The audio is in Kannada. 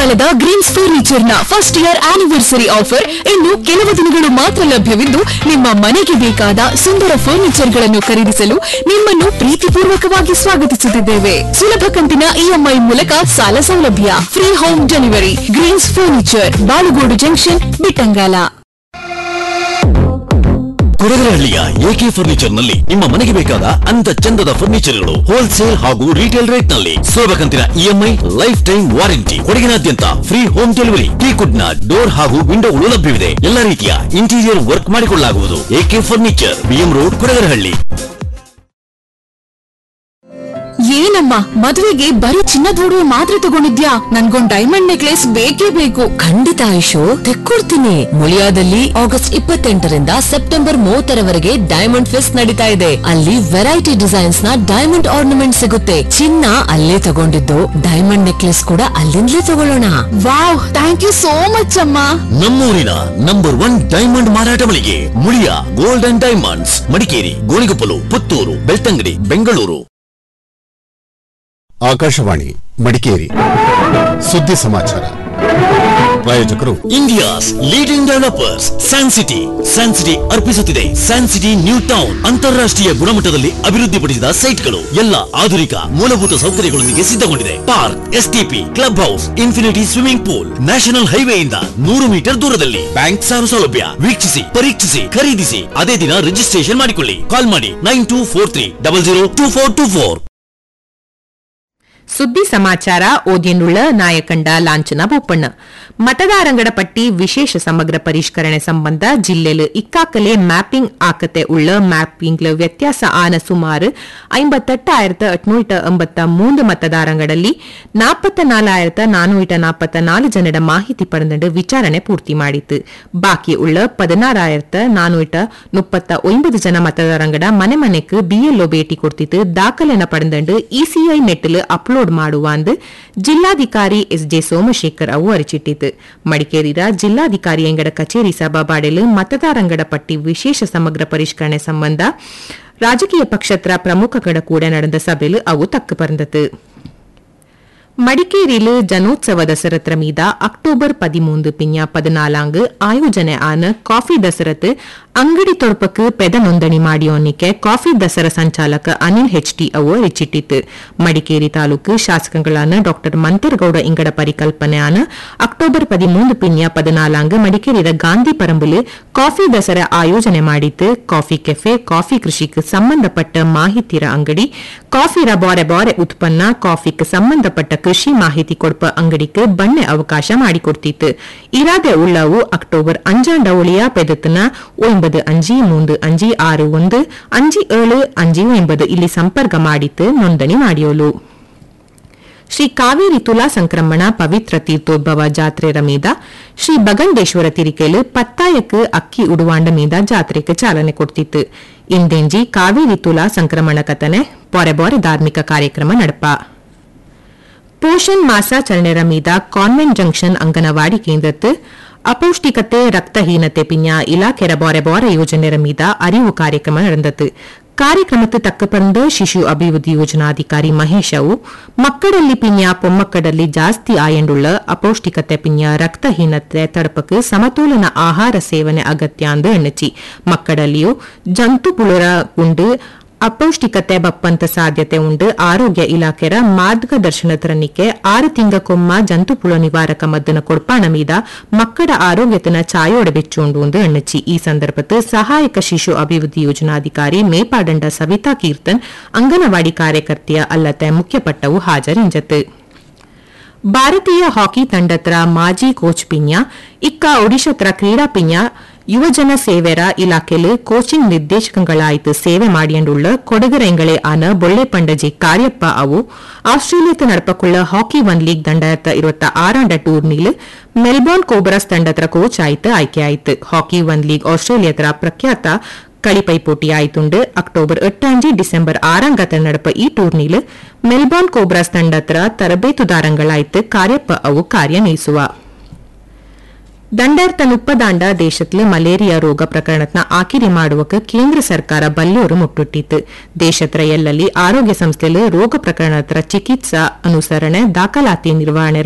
ಮಳೆಗಾಲದ ಗ್ರೀನ್ಸ್ ಫರ್ನಿಚರ್ ನ ಫಸ್ಟ್ ಇಯರ್ ಆನಿವರ್ಸರಿ ಆಫರ್ ಇನ್ನು ಕೆಲವು ದಿನಗಳು ಮಾತ್ರ ಲಭ್ಯವಿದ್ದು ನಿಮ್ಮ ಮನೆಗೆ ಬೇಕಾದ ಸುಂದರ ಫರ್ನಿಚರ್ ಗಳನ್ನು ಖರೀದಿಸಲು ನಿಮ್ಮನ್ನು ಪ್ರೀತಿಪೂರ್ವಕವಾಗಿ ಸ್ವಾಗತಿಸುತ್ತಿದ್ದೇವೆ ಸುಲಭ ಕಂತಿನ ಇಎಂಐ ಮೂಲಕ ಸಾಲ ಸೌಲಭ್ಯ free home delivery Greens furniture Balugodu junction Bittangala ಕೊಡಗರಹಳ್ಳಿಯ ಎಕೆ ಫರ್ನಿಚರ್ ನಲ್ಲಿ ನಿಮ್ಮ ಮನೆಗೆ ಬೇಕಾದ ಅಂದ ಚಂದದ ಫರ್ನಿಚರ್ಗಳು ಹೋಲ್ಸೇಲ್ ಹಾಗೂ ರೀಟೇಲ್ ರೇಟ್ ನಲ್ಲಿ ಸುಲಭ ಕಂತಿನ ಇಎಂಐ ಲೈಫ್ ಟೈಮ್ ವಾರಂಟಿ ಕೊಡಗಿನಾದ್ಯಂತ ಫ್ರೀ ಹೋಮ್ ಡೆಲಿವರಿ ಟೀಕುಡ್ ನ ಡೋರ್ ಹಾಗೂ ವಿಂಡೋಗಳು ಲಭ್ಯವಿದೆ ಎಲ್ಲ ರೀತಿಯ ಇಂಟೀರಿಯರ್ ವರ್ಕ್ ಮಾಡಿಕೊಳ್ಳಲಾಗುವುದು AK furniture BM road Kodagarahalli ಏನಮ್ಮ ಮದುವೆಗೆ ಬರೀ ಚಿನ್ನದ ಒಡವೆ ಮಾತ್ರ ತಗೊಂಡಿದ್ಯಾ ನನ್ಗೊಂದ್ ಡೈಮಂಡ್ ನೆಕ್ಲೆಸ್ ಬೇಕೇ ಬೇಕು ಖಂಡಿತ ಆಯುಷು ತೆಕ್ಕೊಡ್ತೀನಿ ಮುಳಿಯಾದಲ್ಲಿ ಆಗಸ್ಟ್ ಇಪ್ಪತ್ತೆಂಟರಿಂದ ಸೆಪ್ಟೆಂಬರ್ ಮೂವತ್ತರವರೆಗೆ ಡೈಮಂಡ್ ಫೆಸ್ಟ್ ನಡೀತಾ ಇದೆ ಅಲ್ಲಿ ವೆರೈಟಿ ಡಿಸೈನ್ಸ್ ನ ಡೈಮಂಡ್ ಆರ್ನಮೆಂಟ್ ಸಿಗುತ್ತೆ ಚಿನ್ನ ಅಲ್ಲೇ ತಗೊಂಡಿದ್ದು ಡೈಮಂಡ್ ನೆಕ್ಲೆಸ್ ಕೂಡ ಅಲ್ಲಿಂದಲೇ ತಗೊಳ್ಳೋಣ wow thank you so much ಅಮ್ಮ ನಮ್ಮೂರಿನ ನಂಬರ್ ಒನ್ ಡೈಮಂಡ್ ಮಾರಾಟ ಮಳಿಗೆ Muliya gold and diamonds Madikeri Gonikoppal Puttur Belthangady Bengaluru Akashvani Madikeri ಸುದ್ದಿ ಸಮಾಚಾರ ಪ್ರಾಯೋಜಕರು India's leading developers San City San City ಅರ್ಪಿಸುತ್ತಿದೆ ಸ್ಯಾನ್ ಸಿಟಿ ನ್ಯೂ ಟೌನ್ ಅಂತಾರಾಷ್ಟ್ರೀಯ ಗುಣಮಟ್ಟದಲ್ಲಿ ಅಭಿವೃದ್ಧಿಪಡಿಸಿದ ಸೈಟ್ಗಳು ಎಲ್ಲ ಆಧುನಿಕ ಮೂಲಭೂತ ಸೌಕರ್ಯಗಳೊಂದಿಗೆ ಸಿದ್ಧಗೊಂಡಿದೆ park STP club house infinity swimming pool national ಹೈವೇಯಿಂದ ನೂರು ಮೀಟರ್ ದೂರದಲ್ಲಿ ಬ್ಯಾಂಕ್ ಸಾಲ ಸೌಲಭ್ಯ ವೀಕ್ಷಿಸಿ ಪರೀಕ್ಷಿಸಿ ಖರೀದಿಸಿ ಅದೇ ದಿನ ರಿಜಿಸ್ಟ್ರೇಷನ್ ಮಾಡಿಕೊಳ್ಳಿ ಕಾಲ್ ಮಾಡಿ nine two four three double zero two four two four ಸುದ್ದಿ ಸಮಾಚಾರ ಓದಿಯನ್ನುಳ್ಳ ನಾಯಕಂಡ ಲಾಂಛನ ಬೋಪಣ್ಣ ಮತದಾರಂಗಡ ಪಟ್ಟಿ ವಿಶೇಷ ಸಮಗ್ರ ಪರಿಷ್ಕರಣೆ ಸಂಬಂಧ ಜಿಲ್ಲೆಲು ಇಕ್ಕಾಕಲೆ ಮ್ಯಾಪಿಂಗ್ ಆಕತೆ ಉಳ್ಳ ಮ್ಯಾಪಿಂಗ್ ವ್ಯತ್ಯಾಸ ಆನ ಸುಮಾರು ஐம்பத்தெட்டாயிரத்து எட்நூற்று எண்பத்த மூன்று ಮತದಾರಂಗಡಲ್ಲಿ ನಾಲ್ಪತ್ತ ನಾಲಾಯಿರತ್ತ ನಾನೂಟ ನಾಲ್ಪತ್ತ ನಾಲು ಜನರ ಮಾಹಿತಿ ಪಡೆದು ವಿಚಾರಣೆ ಪೂರ್ತಿ ಮಾಡಿತು ಬಾಕಿ ಉಳ್ಳ ಪದಿನಾರಾಯಿರತ್ತ ನಾನೂಟ ಮುಪ್ಪತ್ತ ಒಂಬತ್ತು ಜನ ಮತದಾರಂಗಡ ಮನೆ ಮನೆக்கு ಬಿಎಲ್ಒ ಭೇಟಿ ಕೊಡ್ತಿತ್ತು ದಾಖಲೆನ ಪಡೆದು ಇಸಿಐ ನೆಟ್ಟಿಲು ಅಪ್ಲೋಡ್ ಮಾಡುವಾಂದು ಜಿಲ್ಲಾಧಿಕಾರಿ ಎಸ್ ಜೆ ಸೋಮಶೇಖರ್ ಅವು ಅರಿಚಿಟ್ಟಿತು ಮಡಿಕೇರಿದ ಜಿಲ್ಲಾಧಿಕಾರಿ ಎಂಗಡ ಕಚೇರಿ ಸಭಾಬಾಡೆಲು ಮತದಾರಂಗಡ ಪಟ್ಟಿ ವಿಶೇಷ ಸಮಗ್ರ ಪರಿಷ್ಕರಣೆ ಸಂಬಂಧ ರಾಜಕೀಯ ಪಕ್ಷತ್ರ ಪ್ರಮುಖಗಳ ಕೂಡ ನಡೆದ ಸಭೆಲು ಅವು ತಕ್ಕ ಪರಂದತು ಮಡಿಕೇರಿಲು ಜನೋತ್ಸವ ದಸರತ್ರ ಮೀದ ಅಕ್ಟೋಬರ್ பதிமூன்று பின்யா பதினாலாங்கு ಆಯೋಜನೆ ಆನ ಕಾಫಿ ದಸರತ್ ಅಂಗಡಿ ತೊಡಪಕ್ಕೆ ಪೆದ ನೋಂದಣಿ ಮಾಡಿಯೋನಿಕೆ ಕಾಫಿ ದಸರಾ ಸಂಚಾಲಕ ಅನಿಲ್ ಹೆಚ್ಟಿ ಅವು ರಿಚಿಟ್ಟಿತ್ತು ಮಡಿಕೇರಿ ತಾಲೂಕು ಶಾಸಕಗಳಾன ಡಾಕ್ಟರ್ ಮಂತರ್ಗೌಡ ಇಂಗಡ ಪರಿಕಲ್ಪನೆ ಆನ ಅಕ್ಟೋಬರ್ பதிமூன்று பின்யா பதினாலாங்கு ಮಡಿಕೇರಿದ ಗಾಂಧಿ ಪರಂಬುಲು ಕಾಫಿ ದಸರಾ ಆಯೋಜನೆ ಮಾಡಿತ್ತು ಕಾಫಿ ಕೆಫೆ ಕಾಫಿ ಕೃಷಿಗೆ ಸಂಬಂಧಪಟ್ಟ ಮಾಹಿತಿರ ಅಂಗಡಿ ಕಾಫಿರ ಬಾರೆ ಬಾರೆ ಉತ್ಪನ್ನ ಕಾಫಿಗೆ ಸಂಬಂಧಪಟ್ಟ ಕೃಷಿ ಮಾಹಿತಿ ಕೊಡ್ಪ ಅಂಗಡಿಗೆ ಬಣ್ಣೆ ಅವಕಾಶ ಮಾಡಿಕೊಡ್ತಿತ್ತು ಇರಾದೆ ಉಳ್ಳವು ಅಕ್ಟೋಬರ್ ಅಂಜಾಂಡ ಒಳಿಯ ಪೆದತನ ಒಂಬದು ಅಂಜಿ ಮೂಂದು ಅಂಜಿ ಆರು ಒಂದು ಅಂಜಿ ಏಳು ಅಂಜಿ ಒಂಬದು ಇಲ್ಲಿ ಸಂಪರ್ಕ ಮಾಡಿತ್ತು ನೋಂದಣಿ ಮಾಡಿಯೋಲು ಶ್ರೀ ಕಾವೇರಿ ತುಲಾ ಸಂಕ್ರಮಣ ಪವಿತ್ರ ತೀರ್ಥೋದ್ಭವ ಜಾತ್ರೆರ ಮೀದ ಶ್ರೀ ಬಗಂಡೇಶ್ವರ ತಿರಿಕೆಲು ಪತ್ತಾಯಕ್ಕೆ ಅಕ್ಕಿ ಉಡುವಾಂಡ ಮೀದ ಜಾತ್ರೆಗೆ ಚಾಲನೆ ಕೊಡ್ತಿತ್ತು ಇಂದೆಂಜಿ ಕಾವೇರಿ ತುಲಾ ಸಂಕ್ರಮಣ ಕಥನೆ ಬೊರೆ ಬೊರೆ ಧಾರ್ಮಿಕ ಕಾರ್ಯಕ್ರಮ ನಡಪ ಪೋಷಣ್ ಮಾಸಾಚರಣೆರ ಮೀದ ಕಾನ್ವೆಂಟ್ ಜಂಕ್ಷನ್ ಅಂಗನವಾಡಿ ಕೇಂದ್ರತ್ತು ಅಪೌಷ್ಟಿಕತೆ ರಕ್ತಹೀನತೆ ಪಿನ್ಯ ಇಲಾಖೆರ ಬಾರೆ ಬಾರೆ ಯೋಜನೆರ ಮೀದ ಅರಿವು ಕಾರ್ಯಕ್ರಮ ನಡೆದತು ಕಾರ್ಯಕ್ರಮಕ್ಕೆ ತಕ್ಕ ಪಂದ ಶಿಶು ಅಭಿವೃದ್ಧಿ ಯೋಜನಾಧಿಕಾರಿ ಮಹೇಶ್ ಅವು ಮಕ್ಕಳಲ್ಲಿ ಪಿನ್ಯ ಪೊಮ್ಮಕ್ಕಳಲ್ಲಿ ಜಾಸ್ತಿ ಆಯಂಡುಳ್ಳ ಅಪೌಷ್ಟಿಕತೆ ಪಿನ್ಯ ರಕ್ತಹೀನತೆ ತಡಪಕ್ಕೆ ಸಮತೋಲನ ಆಹಾರ ಸೇವನೆ ಅಗತ್ಯ ಅಂದು ಎಣ್ಣಚಿ ಮಕ್ಕಳಲ್ಲಿಯೂ ಜಂತು ಪುಳುರ ಉಂಡು ಅಪೌಷ್ಟಿಕತೆ ಬಪ್ಪಂತ ಸಾಧ್ಯತೆ ಉಂಡು ಆರೋಗ್ಯ ಇಲಾಖೆರ ಮಾರ್ಗದರ್ಶನ ತರನಿಕೆ ಆರು ತಿಂಗಕ್ಕೊಮ್ಮ ಜಂತುಪುಳ ನಿವಾರಕ ಮದ್ದನ ಕೊಡ್ಪಾಣ ಮೀದ ಮಕ್ಕಳ ಆರೋಗ್ಯತನ ಚಾಯೋಡ ಬೆಚ್ಚುಂಡು ಎಂದು ಎಣ್ಣಚಿ ಈ ಸಂದರ್ಭದ ಸಹಾಯಕ ಶಿಶು ಅಭಿವೃದ್ಧಿ ಯೋಜನಾಧಿಕಾರಿ ಮೇಪಾಡಂಡ ಸವಿತಾ ಕೀರ್ತನ್ ಅಂಗನವಾಡಿ ಕಾರ್ಯಕರ್ತೆಯ ಅಲ್ಲತೆ ಮುಖ್ಯಪಟ್ಟವು ಹಾಜರಿಂಜತು ಭಾರತೀಯ ಹಾಕಿ ತಂಡತ್ರ ಮಾಜಿ ಕೋಚ್ ಪಿನ್ಯ ಇಕ್ಕ ಒಡಿಶಾತ್ರ ಕ್ರೀಡಾ ಪಿನ್ಯ ಯುವಜನ ಸೇವೆರ ಇಲಾಖೆಲು ಕೋಚಿಂಗ್ ನಿರ್ದೇಶಕಗಳಾಯ್ತು ಸೇವೆ ಮಾಡಿಯಂಡುಳ್ಳ ಕೊಡಗರೆಂಗಳೇ ಆನ ಬೊಳ್ಳೆ ಪಂಡಜಿ ಕಾರ್ಯಪ್ಪ ಅವು ಆಸ್ಟ್ರೇಲಿಯದ ನಡಪಕ್ಕುಳ್ಳ ಹಾಕಿ ಒನ್ ಲೀಗ್ ದಂಡಯತ್ತ ಇರುವತ್ತ ಆರಾಂಡ ಟೂರ್ನಿಲ್ ಮೆಲ್ಬೋರ್ನ್ ಕೋಬರಸ್ ತಂಡತ್ರ ಕೋಚ್ ಆಯ್ತು ಆಯ್ಕೆಯಾಯ್ತು ಹಾಕಿ ಒನ್ ಲೀಗ್ ಆಸ್ಟ್ರೇಲಿಯಾತ್ರ ಪ್ರಖ್ಯಾತ കളിപ്പൈപ്പോട്ടി ആയിട്ടുണ്ട് അക്ടോബർ എട്ടാഞ്ച് ഡിസംബർ ആറാം ഗത നടപ്പ് ഈ ടൂർണിയിൽ മെൽബോൺ കോബ്രാസ് ತಂಡತ್ರ ತರಬೇತುದಾರಂಗಳಾಯ್ತು ಕಾರ್ಯಪ್ಪ ಅವು ಕಾರ್ಯನಿರ್ವಹಿಸುವ ದಂಡರ್ತ ಮುಪ್ಪದಾಂಡ ದೇಶತ್ಲು ಮಲೇರಿಯಾ ರೋಗ ಪ್ರಕರಣತ್ನ ಆಕಿರಿ ಮಾಡುವಕ್ಕೆ ಕೇಂದ್ರ ಸರ್ಕಾರ ಬಲ್ಲೂರು ಮುಟ್ಟುಟ್ಟಿತ್ತು ದೇಶತ್ರ ಎಲ್ಲಲ್ಲಿ ಆರೋಗ್ಯ ಸಂಸ್ಥೆಲು ರೋಗ ಪ್ರಕರಣತ್ರ ಚಿಕಿತ್ಸಾ ಅನುಸರಣೆ ದಾಖಲಾತಿ ನಿರ್ವಹಣೆ